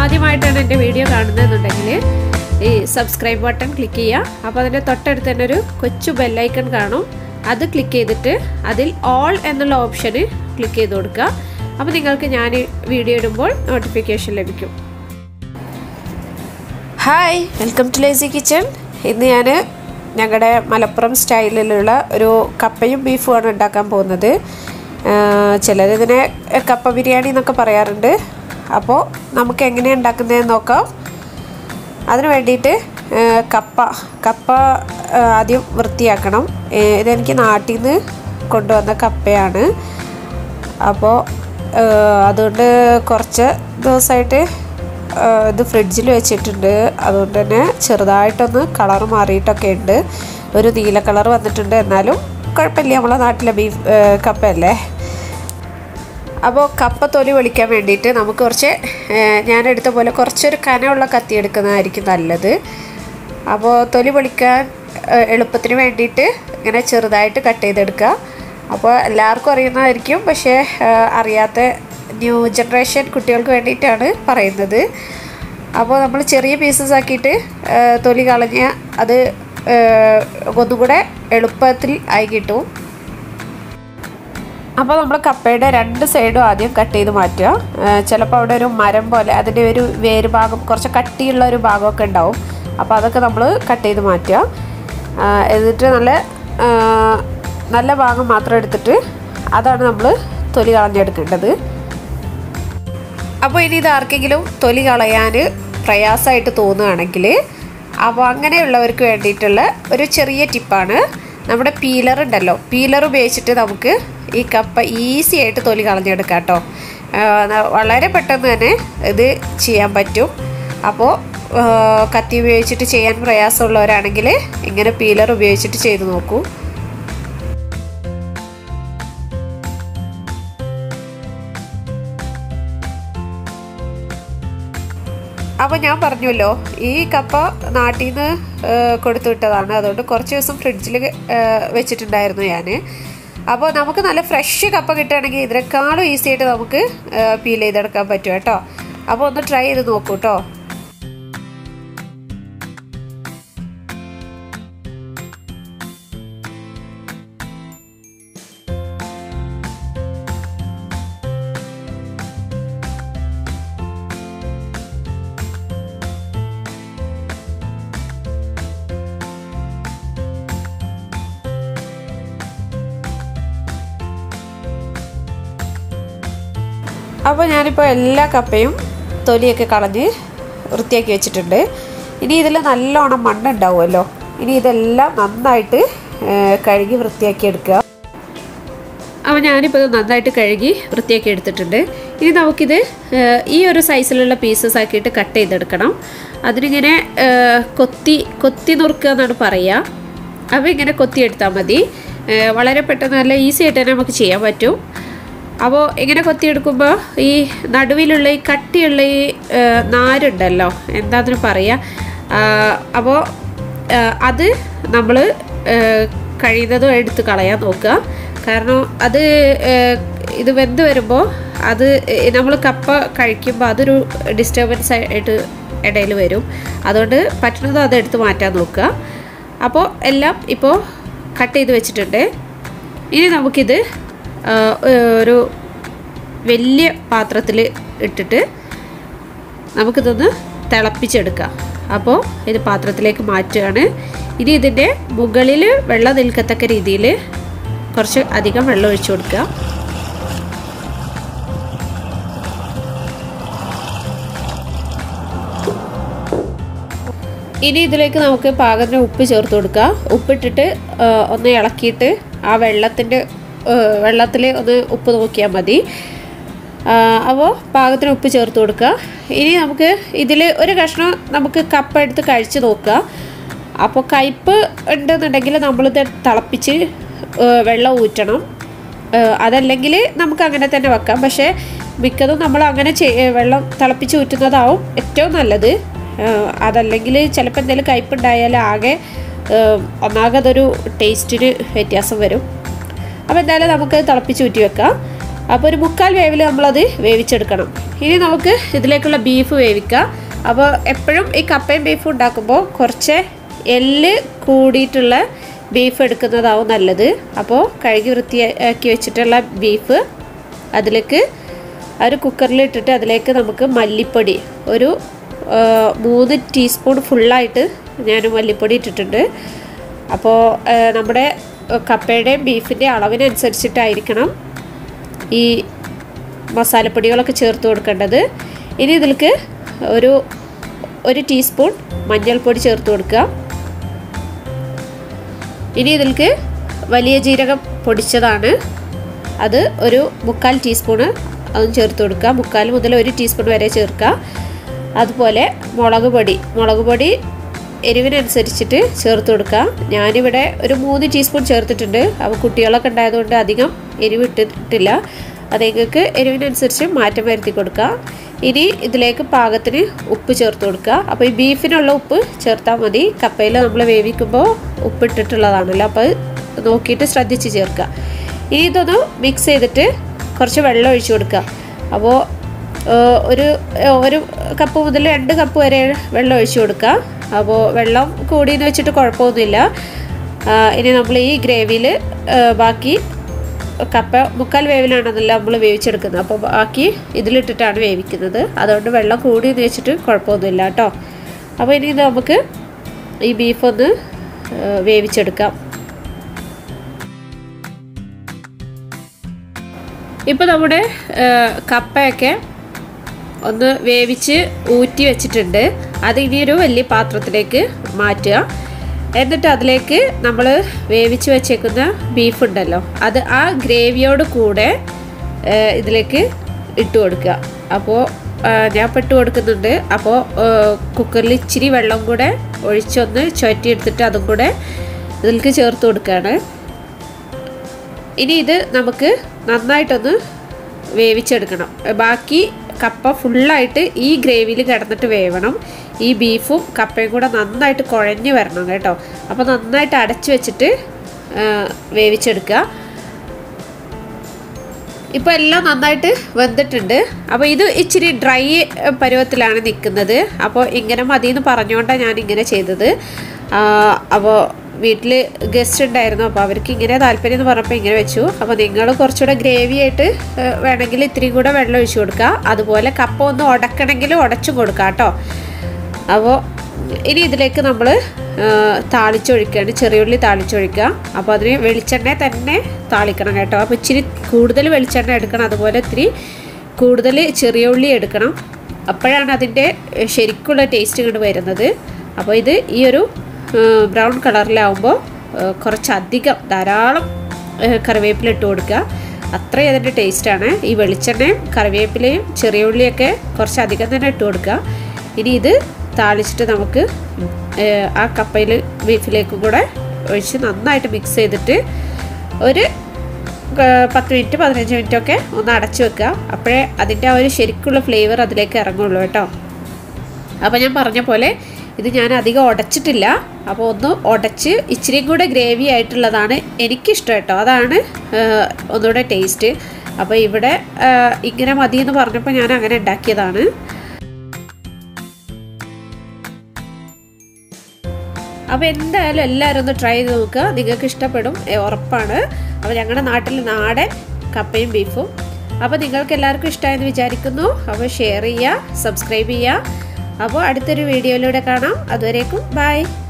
ആദ്യമായിട്ടാണ് എൻ്റെ വീഡിയോ കാണുന്നതെന്നുണ്ടെങ്കിൽ ഈ സബ്സ്ക്രൈബ് ബട്ടൺ ക്ലിക്ക് ചെയ്യുക അപ്പോൾ അതിൻ്റെ തൊട്ടടുത്ത് തന്നെ ഒരു കൊച്ചു ബെല്ലൈക്കൺ കാണും അത് ക്ലിക്ക് ചെയ്തിട്ട് അതിൽ ഓൾ എന്നുള്ള ഓപ്ഷന് ക്ലിക്ക് ചെയ്ത് കൊടുക്കുക അപ്പോൾ നിങ്ങൾക്ക് ഞാൻ വീഡിയോ ഇടുമ്പോൾ നോട്ടിഫിക്കേഷൻ ലഭിക്കും hi welcome to Lazy Kitchen ഇന്ന് ഞാൻ ഞങ്ങളുടെ മലപ്പുറം സ്റ്റൈലിലുള്ള ഒരു കപ്പയും ബീഫുമാണ് ഉണ്ടാക്കാൻ പോകുന്നത് ചിലരിതിനെ കപ്പ ബിരിയാണി എന്നൊക്കെ പറയാറുണ്ട് അപ്പോൾ നമുക്ക് എങ്ങനെയാണ് ഉണ്ടാക്കുന്നതെന്ന് നോക്കാം അതിന് വേണ്ടിയിട്ട് കപ്പ കപ്പ ആദ്യം വൃത്തിയാക്കണം ഇതെനിക്ക് നാട്ടിൽ നിന്ന് കൊണ്ടുവന്ന കപ്പയാണ് അപ്പോൾ അതുകൊണ്ട് കുറച്ച് ദിവസമായിട്ട് ഇത് ഫ്രിഡ്ജിൽ വെച്ചിട്ടുണ്ട് അതുകൊണ്ട് തന്നെ ചെറുതായിട്ടൊന്ന് കളർ മാറിയിട്ടൊക്കെ ഉണ്ട് ഒരു നീല കളർ വന്നിട്ടുണ്ട് എന്നാലും കുഴപ്പമില്ല നമ്മളെ നാട്ടിലെ ബീഫ് കപ്പയല്ലേ അപ്പോൾ കപ്പ തൊലി പൊളിക്കാൻ വേണ്ടിയിട്ട് നമുക്ക് കുറച്ച് ഞാൻ എടുത്ത പോലെ കുറച്ചൊരു കനമുള്ള കത്തി എടുക്കുന്നതായിരിക്കും നല്ലത് അപ്പോൾ തൊലി പൊളിക്കാൻ എളുപ്പത്തിന് വേണ്ടിയിട്ട് ഇങ്ങനെ ചെറുതായിട്ട് കട്ട് ചെയ്തെടുക്കുക അപ്പോൾ എല്ലാവർക്കും അറിയുന്നതായിരിക്കും പക്ഷേ അറിയാത്ത ന്യൂ ജനറേഷൻ കുട്ടികൾക്ക് വേണ്ടിയിട്ടാണ് പറയുന്നത് അപ്പോൾ നമ്മൾ ചെറിയ പീസസ് ആക്കിയിട്ട് തൊലി കളഞ്ഞ് അത് ഒന്നുകൂടെ എളുപ്പത്തിൽ ആയി കിട്ടും അപ്പോൾ നമ്മൾ കപ്പയുടെ രണ്ട് സൈഡും ആദ്യം കട്ട് ചെയ്ത് മാറ്റുക ചിലപ്പോൾ അവിടെ ഒരു മരം പോലെ അതിൻ്റെ ഒരു വേര് ഭാഗം കുറച്ച് കട്ടിയുള്ള ഒരു ഭാഗമൊക്കെ ഉണ്ടാവും അപ്പോൾ അതൊക്കെ നമ്മൾ കട്ട് ചെയ്ത് മാറ്റുക എന്നിട്ട് നല്ല നല്ല ഭാഗം മാത്രം എടുത്തിട്ട് അതാണ് നമ്മൾ തൊലി കളഞ്ഞെടുക്കേണ്ടത് അപ്പോൾ ഇനി ഇത് ആർക്കെങ്കിലും തൊലി കളയാൻ പ്രയാസമായിട്ട് തോന്നുകയാണെങ്കിൽ അപ്പോൾ അങ്ങനെയുള്ളവർക്ക് വേണ്ടിയിട്ടുള്ള ഒരു ചെറിയ ടിപ്പാണ് നമ്മുടെ പീലർ ഉണ്ടല്ലോ പീലർ ഉപയോഗിച്ചിട്ട് നമുക്ക് ഈ കപ്പ ഈസി ആയിട്ട് തൊലി കളഞ്ഞെടുക്കാം കേട്ടോ വളരെ പെട്ടെന്ന് തന്നെ ഇത് ചെയ്യാൻ പറ്റും അപ്പോൾ കത്തി ഉപയോഗിച്ചിട്ട് ചെയ്യാൻ പ്രയാസമുള്ളവരാണെങ്കിൽ ഇങ്ങനെ പീലർ ഉപയോഗിച്ചിട്ട് ചെയ്ത് നോക്കൂ അപ്പോൾ ഞാൻ പറഞ്ഞല്ലോ ഈ കപ്പ നാട്ടിൽ നിന്ന് കൊടുത്തു വിട്ടതാണ് അതുകൊണ്ട് കുറച്ച് ദിവസം ഫ്രിഡ്ജിൽ വെച്ചിട്ടുണ്ടായിരുന്നു ഞാൻ അപ്പോൾ നമുക്ക് നല്ല ഫ്രഷ് കപ്പ കിട്ടുകയാണെങ്കിൽ ഇതിനേക്കാളും ഈസി ആയിട്ട് നമുക്ക് പീൽ ചെയ്തെടുക്കാൻ പറ്റും കേട്ടോ അപ്പോൾ ഒന്ന് ട്രൈ ചെയ്ത് നോക്കൂ കേട്ടോ അപ്പോൾ ഞാനിപ്പോൾ എല്ലാ കപ്പയും തൊലിയൊക്കെ കളഞ്ഞ് വൃത്തിയാക്കി വെച്ചിട്ടുണ്ട് ഇനി ഇതിൽ നല്ലോണം മണ്ണുണ്ടാവുമല്ലോ ഇനി ഇതെല്ലാം നന്നായിട്ട് കഴുകി വൃത്തിയാക്കി എടുക്കുക അപ്പോൾ ഞാനിപ്പോൾ ഇത് നന്നായിട്ട് കഴുകി വൃത്തിയാക്കി എടുത്തിട്ടുണ്ട് ഇനി നമുക്കിത് ഈ ഒരു സൈസിലുള്ള പീസസ് ആക്കിയിട്ട് കട്ട് ചെയ്തെടുക്കണം അതിനിങ്ങനെ കൊത്തി കൊത്തി നുറുക്കുക എന്നാണ് പറയുക അപ്പോൾ ഇങ്ങനെ കൊത്തി എടുത്താൽ മതി വളരെ പെട്ടെന്ന് നല്ല ഈസി ആയിട്ട് തന്നെ നമുക്ക് ചെയ്യാൻ പറ്റും അപ്പോൾ ഇങ്ങനെ കൊത്തിയെടുക്കുമ്പോൾ ഈ നടുവിലുള്ള ഈ കട്ടിയുള്ള ഈ നാരുണ്ടല്ലോ എന്താണെന്ന് പറയുക അപ്പോൾ അത് നമ്മൾ കഴിയുന്നതും എടുത്ത് കളയാൻ നോക്കുക കാരണം അത് ഇത് വെന്ത് വരുമ്പോൾ അത് നമ്മൾ കപ്പ കഴിക്കുമ്പോൾ അതൊരു ഡിസ്റ്റർബൻസ് ആയിട്ട് ഇടയിൽ വരും അതുകൊണ്ട് പറ്റുന്നതും അത് എടുത്ത് മാറ്റാൻ നോക്കുക അപ്പോൾ എല്ലാം ഇപ്പോൾ കട്ട് ചെയ്ത് വെച്ചിട്ടുണ്ട് ഇനി നമുക്കിത് ഒരു വലിയ പാത്രത്തിൽ ഇട്ടിട്ട് നമുക്കിതൊന്ന് തിളപ്പിച്ചെടുക്കാം അപ്പോൾ ഇത് പാത്രത്തിലേക്ക് മാറ്റുകയാണ് ഇനി ഇതിൻ്റെ മുകളിൽ വെള്ളം നിൽക്കത്തക്ക രീതിയിൽ കുറച്ച് അധികം വെള്ളം ഒഴിച്ചു കൊടുക്കുക ഇനി ഇതിലേക്ക് നമുക്ക് പാകത്തിന് ഉപ്പ് ചേർത്ത് കൊടുക്കുക ഉപ്പിട്ടിട്ട് ഒന്ന് ഇളക്കിയിട്ട് ആ വെള്ളത്തിൻ്റെ വെള്ളത്തിൽ ഒന്ന് ഉപ്പ് നോക്കിയാൽ മതി അപ്പോൾ പാകത്തിന് ഉപ്പ് ചേർത്ത് കൊടുക്കുക ഇനി നമുക്ക് ഇതിൽ ഒരു കഷ്ണം നമുക്ക് കപ്പ എടുത്ത് കഴിച്ച് നോക്കുക അപ്പോൾ കയ്പ്പ് ഉണ്ടെന്നുണ്ടെങ്കിൽ നമ്മളിത് തിളപ്പിച്ച് വെള്ളം ഊറ്റണം അതല്ലെങ്കിൽ നമുക്ക് അങ്ങനെ തന്നെ വെക്കാം പക്ഷേ മിക്കതും നമ്മൾ അങ്ങനെ വെള്ളം തിളപ്പിച്ച് ഊറ്റുന്നതാവും ഏറ്റവും നല്ലത് അതല്ലെങ്കിൽ ചിലപ്പോൾ എന്തെങ്കിലും കയ്പുണ്ടായാൽ ആകെ ഒന്നാകെ അതൊരു ടേസ്റ്റിന് വ്യത്യാസം വരും അപ്പോൾ എന്തായാലും നമുക്ക് തിളപ്പിച്ച് ഊറ്റി വെക്കാം അപ്പോൾ ഒരു മുക്കാൽ വേവിൽ നമ്മളത് വേവിച്ചെടുക്കണം ഇനി നമുക്ക് ഇതിലേക്കുള്ള ബീഫ് വേവിക്കാം അപ്പോൾ എപ്പോഴും ഈ കപ്പയും ബീഫും ഉണ്ടാക്കുമ്പോൾ കുറച്ച് എല്ല് കൂടിയിട്ടുള്ള ബീഫ് എടുക്കുന്നതാവും നല്ലത് അപ്പോൾ കഴുകി വൃത്തിയാക്കി വെച്ചിട്ടുള്ള ബീഫ് അതിലേക്ക് ആ ഒരു കുക്കറിൽ ഇട്ടിട്ട് അതിലേക്ക് നമുക്ക് മല്ലിപ്പൊടി ഒരു ആ, മൂന്ന് ടീസ്പൂൺ ഫുള്ളായിട്ട് ഞാൻ മല്ലിപ്പൊടി ഇട്ടിട്ടുണ്ട് അപ്പോൾ ആ, നമ്മുടെ കപ്പയുടെയും ബീഫിൻ്റെ അളവിനനുസരിച്ചിട്ടായിരിക്കണം ഈ മസാലപ്പൊടികളൊക്കെ ചേർത്ത് കൊടുക്കേണ്ടത് ഇനി ഇതിലേക്ക് ഒരു ഒരു ടീസ്പൂൺ മഞ്ഞൾപ്പൊടി ചേർത്ത് കൊടുക്കുക ഇനി ഇതിലേക്ക് വലിയ ജീരകം പൊടിച്ചതാണ് അത് ഒരു മുക്കാൽ ടീസ്പൂണ് അതും ചേർത്ത് കൊടുക്കുക മുക്കാൽ മുതൽ ഒരു ടീസ്പൂൺ വരെ ചേർക്കുക അതുപോലെ മുളക് പൊടി മുളക് പൊടി എരിവിനനുസരിച്ചിട്ട് ചേർത്ത് കൊടുക്കുക ഞാനിവിടെ ഒരു മൂന്ന് ടീസ്പൂൺ ചേർത്തിട്ടുണ്ട് അപ്പോൾ കുട്ടികളൊക്കെ ഉണ്ടായതുകൊണ്ട് അധികം എരിവ് ഇട്ടിട്ടില്ല അത് നിങ്ങൾക്ക് എരിവിനനുസരിച്ച് മാറ്റം വരുത്തി കൊടുക്കുക ഇനി ഇതിലേക്ക് പാകത്തിന് ഉപ്പ് ചേർത്ത് കൊടുക്കുക അപ്പോൾ ഈ ബീഫിനുള്ള ഉപ്പ് ചേർത്താൽ മതി കപ്പയിൽ നമ്മൾ വേവിക്കുമ്പോൾ ഉപ്പ് ഇട്ടിട്ടുള്ളതാണല്ലോ അപ്പോൾ അത് നോക്കിയിട്ട് ശ്രദ്ധിച്ച് ചേർക്കുക ഇനി ഇതൊന്ന് മിക്സ് ചെയ്തിട്ട് കുറച്ച് വെള്ളം ഒഴിച്ചു കൊടുക്കുക അപ്പോൾ ഏഹ്, ഒരു ഏഹ്, ഒരു കപ്പ് മുതൽ രണ്ട് കപ്പ് വരെ വെള്ളം ഒഴിച്ചു കൊടുക്കുക അപ്പോൾ വെള്ളം കൂടിയെന്ന് വെച്ചിട്ട് കുഴപ്പമൊന്നുമില്ല ആ, ഇനി നമ്മൾ ഈ ഗ്രേവിയിൽ ബാക്കി കപ്പ മുക്കാൽ വേവിലാണെന്നല്ല നമ്മൾ വേവിച്ചെടുക്കുന്നത് അപ്പോൾ ബാക്കി ഇതിലിട്ടിട്ടാണ് വേവിക്കുന്നത് അതുകൊണ്ട് വെള്ളം കൂടിയെന്ന് വെച്ചിട്ട് കുഴപ്പമൊന്നുമില്ല കേട്ടോ അപ്പോൾ ഇനി ഇത് നമുക്ക് ഈ ബീഫ് ഒന്ന് ഏഹ്, വേവിച്ചെടുക്കാം ഇപ്പോൾ നമ്മുടെ ഏഹ്, കപ്പയൊക്കെ ഒന്ന് വേവിച്ച് ഊറ്റി വെച്ചിട്ടുണ്ട് അത് ഇനി ഒരു വലിയ പാത്രത്തിലേക്ക് മാറ്റുക എന്നിട്ട് അതിലേക്ക് നമ്മൾ വേവിച്ച് വെച്ചേക്കുന്ന ബീഫ് ഉണ്ടല്ലോ അത് ആ ഗ്രേവിയോട് കൂടെ ഏഹ്, ഇതിലേക്ക് ഇട്ട് കൊടുക്കുക അപ്പോൾ ഞാൻ ഇട്ട് കൊടുക്കുന്നുണ്ട് അപ്പോൾ കുക്കറിൽ ഇച്ചിരി വെള്ളം കൂടെ ഒഴിച്ചൊന്ന് ചുവറ്റി എടുത്തിട്ട് അതും കൂടെ ഇതിലേക്ക് ചേർത്ത് കൊടുക്കുകയാണ് ഇനി ഇത് നമുക്ക് നന്നായിട്ടൊന്ന് വേവിച്ചെടുക്കണം ബാക്കി കപ്പ ഫുള്ളായിട്ട് ഈ ഗ്രേവിയിൽ കിടന്നിട്ട് വേവണം ഈ ബീഫും കപ്പയും കൂടെ നന്നായിട്ട് കുഴഞ്ഞ് വരണം കേട്ടോ അപ്പോൾ നന്നായിട്ട് അടച്ചു വെച്ചിട്ട് ആ, വേവിച്ചെടുക്കുക ഇപ്പോൾ എല്ലാം നന്നായിട്ട് വെന്തിട്ടുണ്ട് അപ്പോൾ ഇത് ഇച്ചിരി ഡ്രൈ പരുവത്തിലാണ് നിൽക്കുന്നത് അപ്പോൾ ഇങ്ങനെ മതി എന്ന് പറഞ്ഞുകൊണ്ടാണ് ഞാൻ ഇങ്ങനെ ചെയ്തത് ആ, അപ്പോൾ വീട്ടിൽ ഗസ്റ്റ് ഉണ്ടായിരുന്നു അപ്പോൾ അവർക്ക് ഇങ്ങനെ താല്പര്യം എന്ന് പറഞ്ഞപ്പോൾ ഇങ്ങനെ വെച്ചു അപ്പോൾ നിങ്ങൾ കുറച്ചുകൂടെ ഗ്രേവി ആയിട്ട് ഏ, വേണമെങ്കിൽ ഇത്തിരി കൂടെ വെള്ളം ഒഴിച്ചു കൊടുക്കുക അതുപോലെ കപ്പ ഒന്ന് ഉടക്കണമെങ്കിൽ ഉടച്ചും കൊടുക്കുക കേട്ടോ അപ്പോൾ ഇനി ഇതിലേക്ക് നമ്മൾ താളിച്ചൊഴിക്കുകയാണ് ചെറിയുള്ളി താളിച്ചൊഴിക്കുക അപ്പോൾ അതിന് വെളിച്ചെണ്ണ തന്നെ താളിക്കണം കേട്ടോ അപ്പോൾ ഇച്ചിരി കൂടുതൽ വെളിച്ചെണ്ണ എടുക്കണം അതുപോലെ ഇത്തിരി കൂടുതൽ ചെറിയ ഉള്ളി എടുക്കണം അപ്പോഴാണ് അതിൻ്റെ ഏഹ്, ശരിക്കുള്ള ടേസ്റ്റ് ഇങ്ങോട്ട് വരുന്നത് അപ്പോൾ ഇത് ഈ ഒരു ഏഹ്, ബ്രൗൺ കളറിലാവുമ്പോൾ ഏഹ്, കുറച്ചധികം ധാരാളം ഏഹ്, കറിവേപ്പില ഇട്ട് കൊടുക്കുക അത്രയും അതിൻ്റെ ടേസ്റ്റാണ് ഈ വെളിച്ചെണ്ണയും കറിവേപ്പിലയും ചെറിയ ഉള്ളിയൊക്കെ കുറച്ചധികം തന്നെ ഇട്ട് കൊടുക്കുക ഇനി ഇത് താളിച്ചിട്ട് നമുക്ക് ഏഹ്, ആ കപ്പയിൽ ബീഫിലേക്കും കൂടെ ഒഴിച്ച് നന്നായിട്ട് മിക്സ് ചെയ്തിട്ട് ഒരു ഏഹ്, പത്ത് മിനിറ്റ് പതിനഞ്ച് മിനിറ്റ് ഒക്കെ ഒന്ന് അടച്ചു വെക്കുക അപ്പോഴേ അതിൻ്റെ ആ ഒരു ശരിക്കുള്ള ഫ്ലേവർ അതിലേക്ക് ഇറങ്ങുള്ളൂ കേട്ടോ അപ്പോൾ ഞാൻ പറഞ്ഞ പോലെ ഇത് ഞാൻ അധികം ഉടച്ചിട്ടില്ല അപ്പോൾ ഒന്ന് ഉടച്ച് ഇച്ചിരിയും കൂടെ ഗ്രേവി ആയിട്ടുള്ളതാണ് എനിക്കിഷ്ടം കേട്ടോ അതാണ് ഏഹ്, ഒന്നുകൂടെ ടേസ്റ്റ് അപ്പോൾ ഇവിടെ ഏഹ്, ഇങ്ങനെ മതി എന്ന് പറഞ്ഞപ്പോൾ ഞാൻ അങ്ങനെ ഉണ്ടാക്കിയതാണ് അപ്പോൾ എന്തായാലും എല്ലാവരും ഒന്ന് ട്രൈ ചെയ്ത് നോക്കുക നിങ്ങൾക്ക് ഇഷ്ടപ്പെടും ഏ, ഉറപ്പാണ് അപ്പോൾ ഞങ്ങളുടെ നാട്ടിൽ നാടൻ കപ്പയും ബീഫും അപ്പോൾ നിങ്ങൾക്ക് എല്ലാവർക്കും ഇഷ്ടമായെന്ന് വിചാരിക്കുന്നു അപ്പോൾ ഷെയർ ചെയ്യുക സബ്സ്ക്രൈബ് ചെയ്യുക അപ്പോൾ അടുത്തൊരു വീഡിയോയിലൂടെ കാണാം അതുവരേക്കും ബൈ